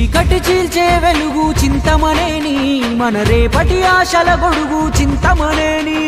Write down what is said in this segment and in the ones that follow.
చీకటి చీల్చే వెలుగు చింతమనేని మన రేపటి ఆశల గొడుగు చింతమనేని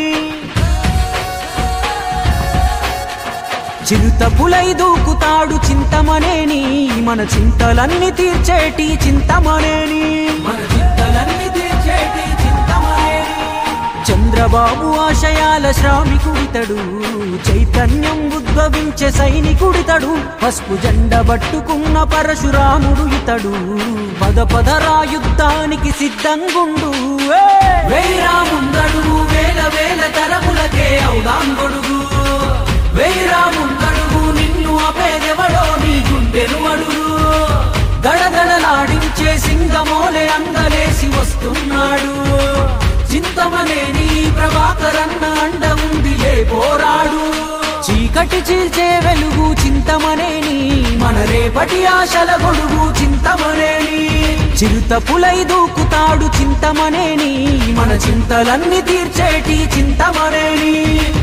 చిరుత పులై దూకుతాడు చింతమనేని మన చింతలన్నీ తీర్చేటి చింతమనేని మన చింతలన్నీ తీర్చేటి చింతమనేని చంద్రబాబు ఆశయాల శ్రామికుడితడు చైతన్యం ఉద్భవించే సైనికుడితడు పసుపు జెండ పట్టుకున్న పరశురాముడు ఇతడు పద పదరా యుద్ధానికి సిద్ధంగుండు వేరాముందడు వేల వేల తరములకే అవుదాంగొడుగు వేరాముందడుగు నిన్ను అపేదెవడో నీ గుండెను అడుగు దడదడలాడించే సింగమోలే అందలేసి వస్తున్నాడు చింతమనేని ప్రభాకరన్న అండ ఉందిలే పోరాడు చీకటి చీల్చే వెలుగు చింతమనేని మన రేపటి ఆశల గొడుగు చింతమనేని చిరుత పులై దూకుతాడు చింతమనేని మన చింతలన్నీ తీర్చేటి చింతమనేని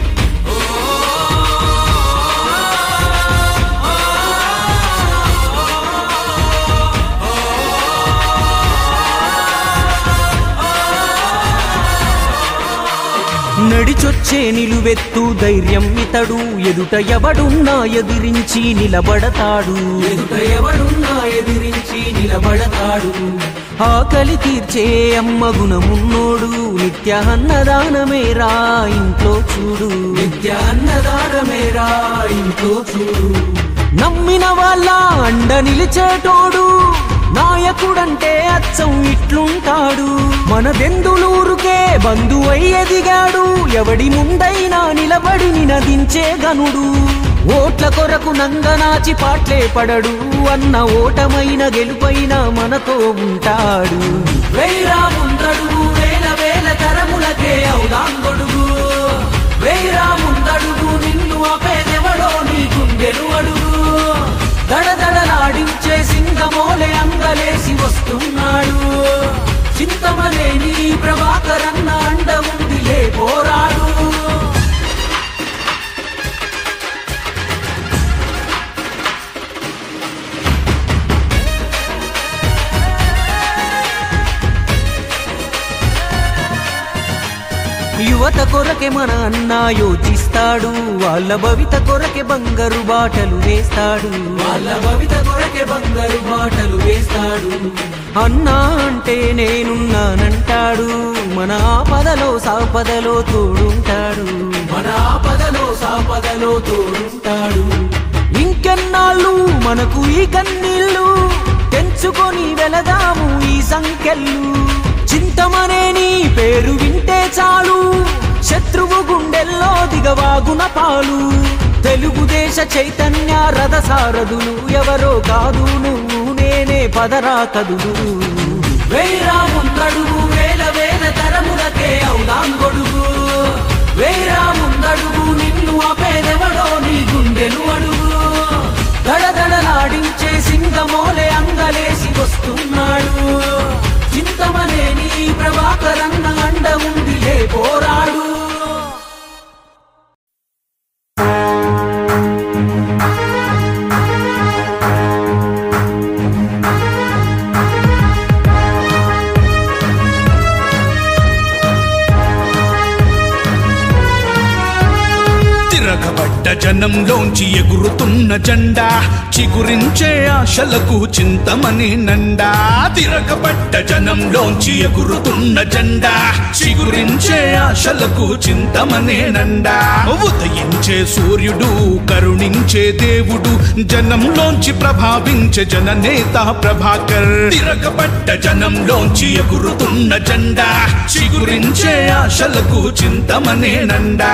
నడిచొచ్చే నిలువెత్తు ధైర్యం ఇతడు ఎదుట ఎవడున్నా ఎదిరించి నిలబడతాడు ఎదుట ఎవడున్నా ఎదిరించి నిలబడతాడు ఆకలి తీర్చే అమ్మ గుణమున్నోడు నిత్య అన్నదానమేరా ఇంట్లో చూడు నిత్య అన్నదానమేరా ఇంట్లో చూడు నమ్మిన వాళ్ళ అండ నిలిచేటోడు నాయకుడంటే అచ్చం ఇట్లుంటాడు మన బెందులూరుకే బంధువై ఎదిగాడు ఎవడి ముందైనా నిలబడి నినదించే గనుడు ఓట్ల కొరకు నంగనాచి పాట్లే పడడు అన్న ఓటమైన గెలుపైన మనతో ఉంటాడు వేరా ముందడుగు వేల వేల తరములకే అవుదాంగొడుగు వేరా ముందడుగు నిన్ను అపేదెవడో నీ గుండెను అడుగు దడదడలాడించే సింగమోలే అంగలేసి వస్తున్నాడు చింతమనేని ప్రభాకరన్న అండ ఉందిలే పోరాడు యువత కొరకే మన అన్న యోచిస్తాడు వాళ్ళ భవిత కొరకే బంగారు బాటలు వేస్తాడు వాళ్ళ భవిత కొరకే బంగారు బాటలు వేస్తాడు అన్నా అంటే నేనున్నానంటాడు మన ఆపదలో సాపదలో తోడుంటాడు మన ఆపదలో సాపదలో తోడుంటాడు ఇంకెన్నాళ్ళు మనకు ఈ కన్నీళ్ళు తెంచుకొని వెళదాము ఈ సంఖ్యలు చింతమనేని పేరు వింటే చాలు శత్రువు గుండెల్లో దిగవాగున పాలు తెలుగుదేశ చైతన్య రథ సారథులు ఎవరో కాదు నువ్వు నేనే పదరా కదులు వేరా ముందడుగు వేల వేల తరములకే అవుదాంగొడుగు వేరా ముందడుగు నిన్ను అపేదెవడో నీ గుండెను అడుగు దడదడలాడించే సింగమోలే అంగలేసి వస్తున్నాడు చింతమనేని ప్రభాకరన్న అండ ఉందిలే పోరాడు తిరగబడ్డ జనంలోంచి ఎగురుతున్న జెండా చిగురించే ఆశలకు చింతమని నండా తిరగబడ్డ జనంలోంచి ఎగురుతున్న జెండా చిగురించే ఆశలకు చింతమనే నండా ఉదయించే సూర్యుడు కరుణించే దేవుడు జనంలోంచి ప్రభావించే జననేత ప్రభాకర్ తిరగబడ్డ జనంలోంచి ఎగురుతున్న జెండా చిగురించే ఆశలకు చింతమనే నండా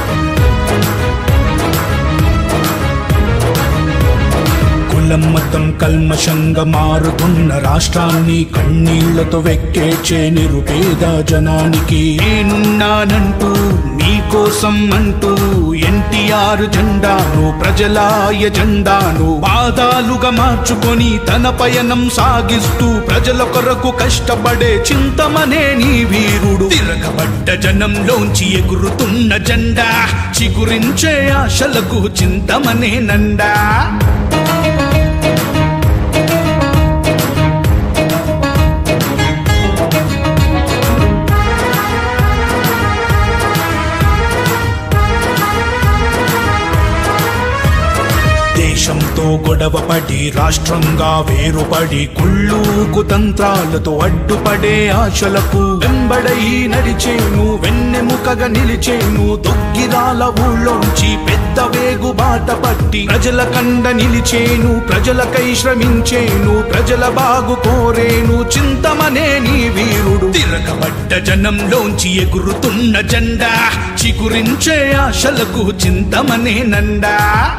కులం మతం కల్మషంగా మారుతున్న రాష్ట్రాన్ని కన్నీళ్లతో వెక్కేచే నిరుపేద జనానికి నేనున్నానంటూ మీకోసం అంటూ ఎన్టీఆర్ జెండాను ప్రజలాయ జెండాను పాదాలుగా మార్చుకొని తన పయనం సాగిస్తూ ప్రజల కొరకు కష్టపడే చింతమనే నీ వీరుడు తిరగబడ్డ జనంలోంచి ఎగురుతున్న జెండా చిగురించే ఆశలకు చింతమనే నండా దేశంతో గొడవపడి రాష్ట్రంగా వేరుపడి కుళ్ళు కుతంత్రాలతో అడ్డుపడే ఆశలకు వెంబడై నడిచేను వెన్నెముకగా నిలిచేను దొగ్గిరాల ఊళ్ళోంచి పెద్ద వేగు బాట పట్టి ప్రజల కండ నిలిచేను ప్రజలకై శ్రమించేను ప్రజల బాగు కోరేను చింతమనే నీ వీరుడు తిరగబడ్డ జనంలోంచి ఎగురుతున్న జెండా చిగురించే ఆశలకు చింతమనే నండా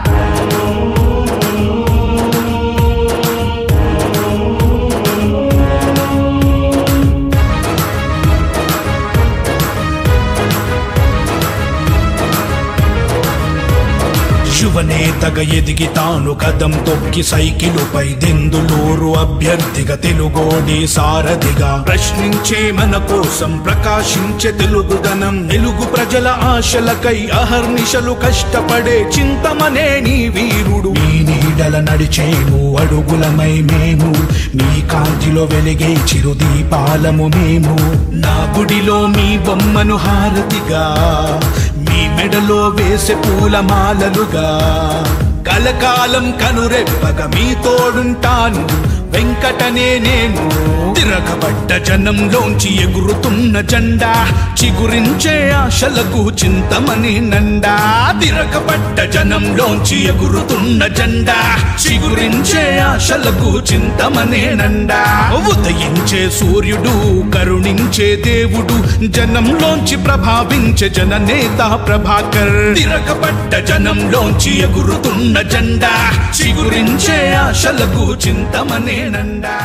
యువనేతగా ఎదిగి తాను కదం తొక్కి సైకిలుపై దెందులూరు అభ్యర్థిగా తెలుగోడి సారథిగా ప్రశ్నించే మన కోసం ప్రకాశించే తెలుగుదనం తెలుగు ప్రజల ఆశలకై అహర్నిశలు కష్టపడే చింతమనే నీ వీరుడు మీ నీడల నడిచేము అడుగులమై మేము మీ కాంతిలో వెలిగే చిరుదీపాలము మేము నా గుడిలో మీ బొమ్మను హారతిగా మీ మెడలో వేసే పూలమాలలుగా కలకాలం కనురెప్పగా మీ తోడుంటాను వెంకటనే నేను తిరగబడ్డ జనంలోంచి ఎగురుతున్న జెండా చిగురించే ఆశలకు చింతమని నండా తిరగబడ్డ జనంలోంచి ఎగురుతున్న జెండా చిగురించే ఆశలకు చింతమనే నండా ఉదయించే సూర్యుడు కరుణించే దేవుడు జనంలోంచి ప్రభావించే జననేత ప్రభాకర్ తిరగబడ్డ జనంలోంచి ఎగురుతున్న జెండా చిగురించే ఆశలకు చింతమనే నండా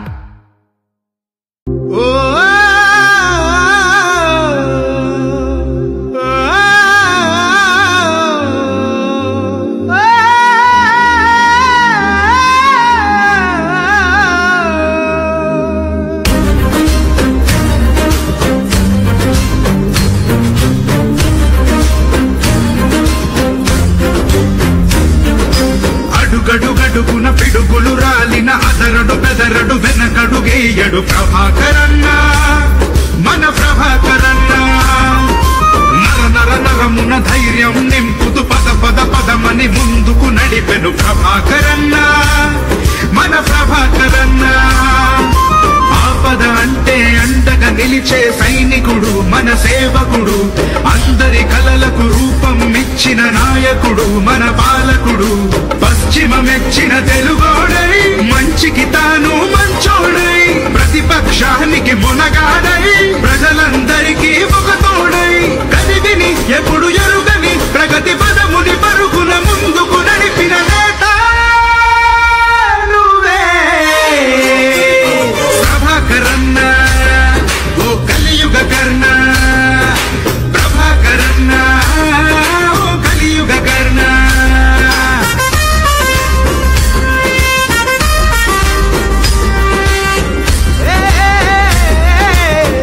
అడుగడుగడుగున పిడుగులు రాలిన అదరడు బెదరడు వెనకడు గేయడు ప్రభాకరన్న మన ప్రభాకరన్న నర నర నరమున ధైర్యం నింపుతూ పద పద పదమని ముందుకు నడిపెను ప్రభాకరన్న మన ప్రభాకరన్న ఆపద అంటే అండగా నిలిచే సైనికుడు మన సేవకుడు అందరి కలలకు రూపం ఇచ్చిన నాయకుడు మన పాలకుడు పశ్చిమ మెచ్చిన తెలుగోడై మంచికి తాను మంచోడై ప్రతిపక్షానికి మునగాడై ప్రజలందరికీ ఒక తోడై కదివిని ఎప్పుడు ఎరుగని ప్రగతి పదముని పరుగున ముందుకు నడిపిన నేత నువ్వే ప్రభాకరన్న ఓ కలియుగ కర్ణ ప్రభాకరన్న ఓ కలియుగ కర్ణ ఏ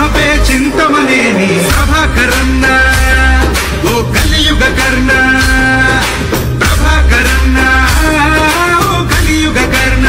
బాబే చింతమనేని ప్రభాకరన్న ఓ కలియుగ కర్ణ ప్రభాకరన్న ఓ కలియుగ కర్ణ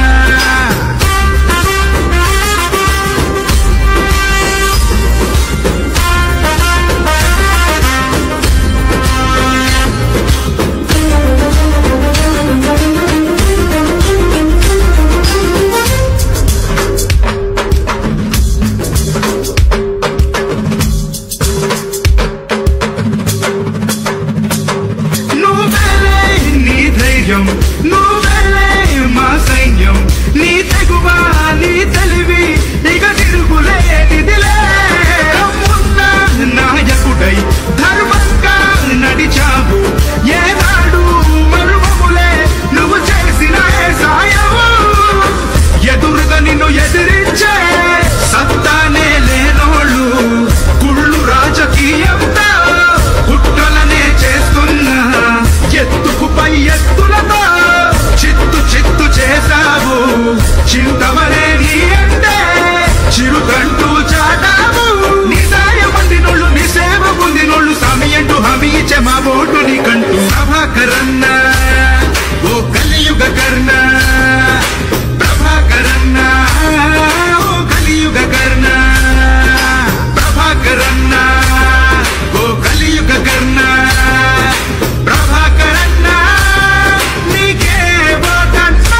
నువ్వెలే నీ ధైర్యం నువ్వెలే మా సైన్యం నీ తెగువ నీ తెలివి ఇక తిరుగులేనిదిలే ఉన్న నాయకుడై ధర్మంగా నడిచావు ఏనాడు మరువములే నువ్వు చేసిన ఏ సాయము ఎదురుగా నిన్ను ఎదిరించే సత్తానే లేనోళ్ళు కుళ్ళు రాజకీయంతో కుట్రలనే చేస్తున్నా ఎత్తుకు పై ఎత్తులతో చిత్తు చిత్తు చేశావు చింతమనే నీ అంటే చిరుకంటూ చాటావు నీ సాయం పొందినోళ్ళు నీ సేవ పొందినోళ్ళు సమయంటూ హామీ ఇచ్చే మా ఓటు నీకంటూ ప్రభాకరన్న ఓ కలియుగ కర్ణ ప్రభాకరన్న ఓ కలియుగ కర్ణ ప్రభాకరన్న ఓ కలియుగ కర్ణ ప్రభాకరన్న నీకే ఓటన్నా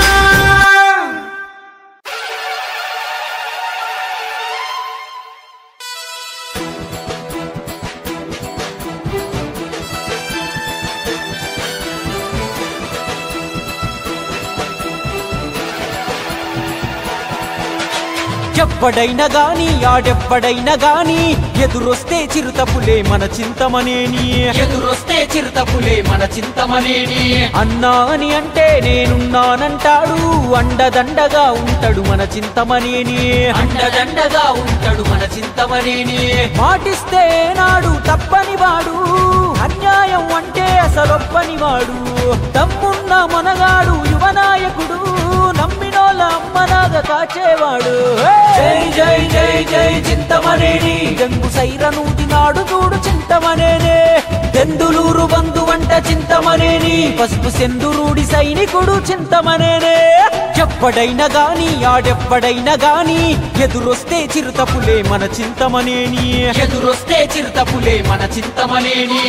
ఎవ్వడైనా గాని ఆడెవ్వడైనా గాని ఎదురొస్తే చిరుతపులే మన చింతమనేని ఎదురొస్తే చిరుతపులే మన చింతమనేని అన్నా అని అంటే నేనున్నానంటాడు అండదండగా ఉంటాడు మన చింతమనేని అండదండగా ఉంటాడు మన చింతమనేని మాటిస్తే నాడు తప్పని వాడు అన్యాయం అంటే అసలొప్పని వాడు తమ్మున్న మనగాడు యువనాయకుడు నమ్మినోళ్ళ అమ్మలాగా కాచేవాడు జై జై జై జై చింతమనేని గంగు సైరను దినాడు చూడు చింతమనేనే దెందులూరు బంధు వంట చింతమనేని పసుపు సెందురుడి సైనికుడు చింతమనేనే ఎవ్వడైనా గాని ఆడెవ్వడైనా గాని ఎదురొస్తే చిరుతపులే మన చింతమనేని ఎదురొస్తే చిరుతపులే మన చింతమనేని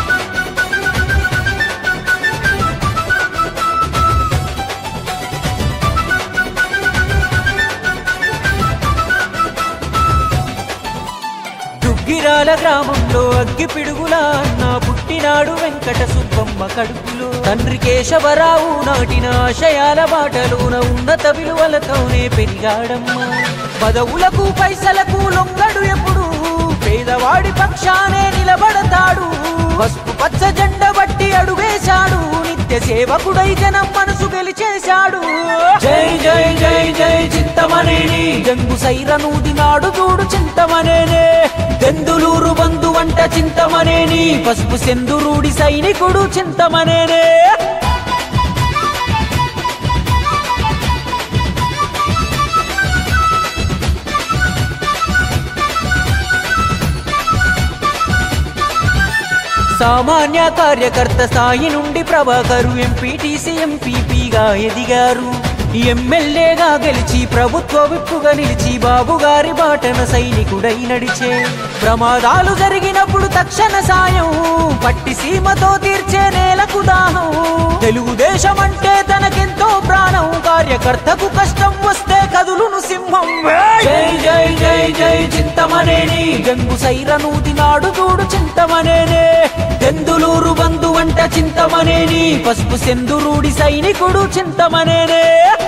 దుగ్గిరాల గ్రామంలో అగ్గి పిడుగుల అన్న పుట్టినాడు వెంకట సుబ్బమ్మ కడుపులో తండ్రి కేశవరావు నాటిన ఆశయాల బాటలోన ఉన్నత విలువలతోనే పెరిగాడమ్మా పదవులకు పైసలకు లొంగడు ఎప్పుడు పేదవాడి పక్షానే నిలబడతాడు పసుపు పచ్చ జెండ బట్టి అడుగేశాడు నిత్య సేవకుడై జనం మనసు గెలిచేశాడు జై జై జై జై చింతమనేని గంగు సైరను దినాడు చూడు చింతమనేనే దెందులూరు బంధు వంట చింతమనేని పసుపు సెందురుడి సైనికుడు చింతమనేనే సామాన్య కార్యకర్త స్థాయి నుండి ప్రభాకరు ఎంపీటీసీ ఎంపీపీగా ఎదిగారు ఎమ్మెల్యేగా గెలిచి ప్రభుత్వ విప్పుగా నిలిచి బాబు గారి బాటన సైనికుడై నడిచే ప్రమాదాలు జరిగినప్పుడు తక్షణ సాయం పట్టి సీమతో తీర్చే నేలకు దాహం తెలుగుదేశం అంటే తనకెంతో ప్రాణం కార్యకర్తకు కష్టం వస్తే కదులును సింహం జై జై జై జై చింతమనేని గంగు సైరను దినాడు చూడు చింతమనేనే దెందులూరు బంధు వంట చింతమనేని పసుపు సెందురుడి సైనికుడు చింతమనేనే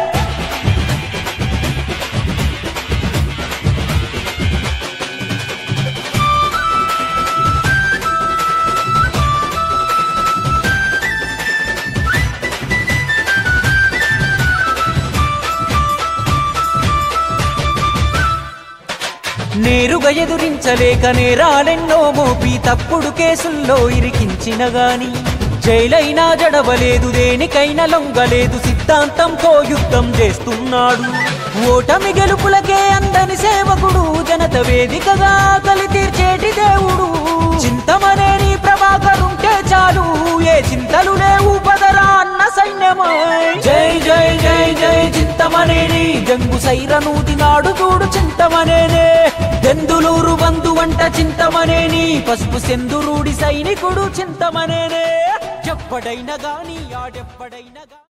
నేరుగా ఎదురించలేక నేరాలెన్నో మోపి తప్పుడు కేసుల్లో ఇరికించిన గాని జైలైనా జడవలేదు దేనికైనా లొంగలేదు సిద్ధాంతంతో యుద్ధం చేస్తున్నాడు ఓటమి గెలుపులకే అందని సేవకుడు జనత వేదికగా కలి తీర్చేటి దేవుడు చింతమనేని ప్రభాకరుంటే చాలు ఏ చింతలు లేవు పదరా అన్న సైన్యమై జై జై జై జై చింతమనేని జంగు సైరనూతి నాడు చూడు చింతమనేనే దెందులూరు బంధు వంట చింతమనేని పసుపు సెందురుడి సైనికుడు చింతమనేనే ఎప్పడైనా గాని ఆడెప్పడైనా గా-